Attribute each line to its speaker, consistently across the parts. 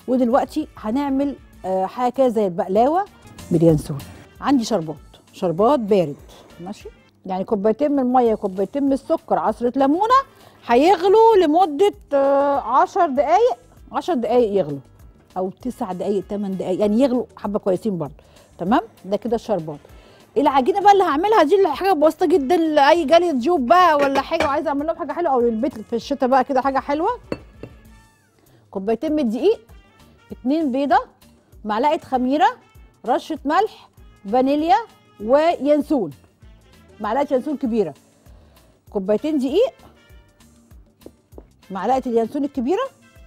Speaker 1: ودلوقتي هنعمل آه، حاجه كده زي البقلاوه باليانسون عندي شربات شربات بارد ماشي يعني كوبايتين من الميه كوبايتين من السكر عصره ليمونه هيغلوا لمده آه، 10 دقائق 10 دقائق يغلوا او 9 دقائق 8 دقائق يعني يغلوا حبه كويسين برضه تمام ده كده الشربات العجينه بقى اللي هعملها دي اللي حاجه بسيطه جدا لاي جاليه ضيوف بقى ولا حاجه وعايزه اعمل لهم حاجه حلوه او للبيت في الشتاء بقى كده حاجه حلوه كوبايتين من الدقيق اتنين بيضه معلقه خميره رشه ملح فانيليا وينسون معلقه ينسون كبيره كوبايتين دقيق معلقه اليانسون الكبيره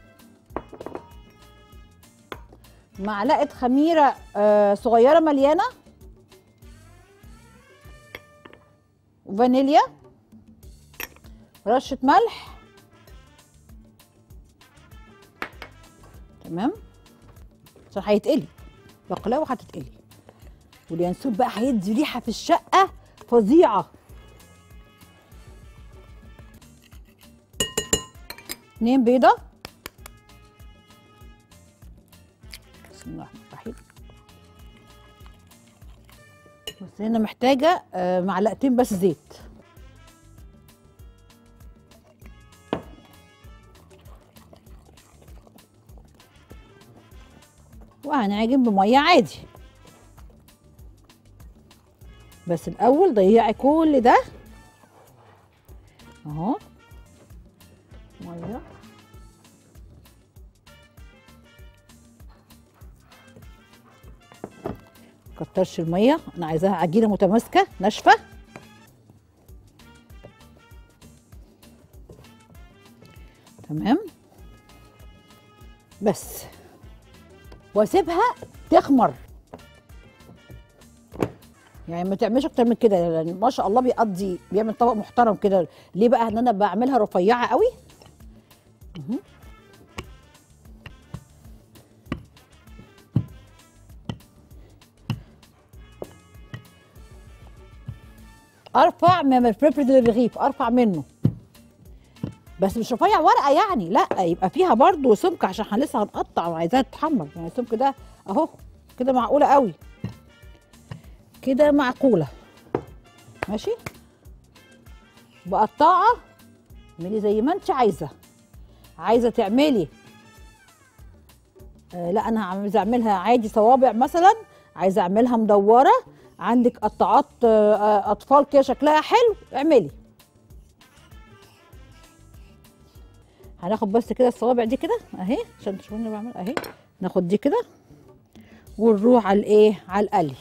Speaker 1: معلقه خميره آه صغيره مليانه وفانيليا رشه ملح تمام عشان هيتقلي بقلاوه هتتقلي واليانسون بقى هيدي ريحه في الشقه فظيعه اتنين بيضه بسم الله الرحمن الرحيم بس هنا محتاجه آه، معلقتين بس زيت وهنعجن بميه عادي بس الاول ضيعي كل ده اهو ميه كترش الميه انا عايزاها عجينه متماسكه ناشفه تمام بس واسيبها تخمر يعني ما تعملش اكتر من كده لان ما شاء الله بيقضي بيعمل طبق محترم كده ليه بقى ان انا بعملها رفيعه قوي مهم. ارفع من الفلفل الرغيف ارفع منه بس مش رفيع ورقه يعني لا يبقى فيها برضو سمك عشان احنا لسه هنقطع وعايزاها تتحمر يعني السمك ده اهو كده معقوله قوي كده معقوله ماشي بقطعه اعملي زي ما انت عايزه عايزه تعملي آه لا انا عايزه اعملها عادي صوابع مثلا عايزه اعملها مدوره عندك قطعات آه، آه، اطفال كده شكلها حلو اعملي هناخد بس كده الصوابع دي كده اهي عشان تشوفوا انا بعمل اهي ناخد دي كده ونروح على الايه على القلي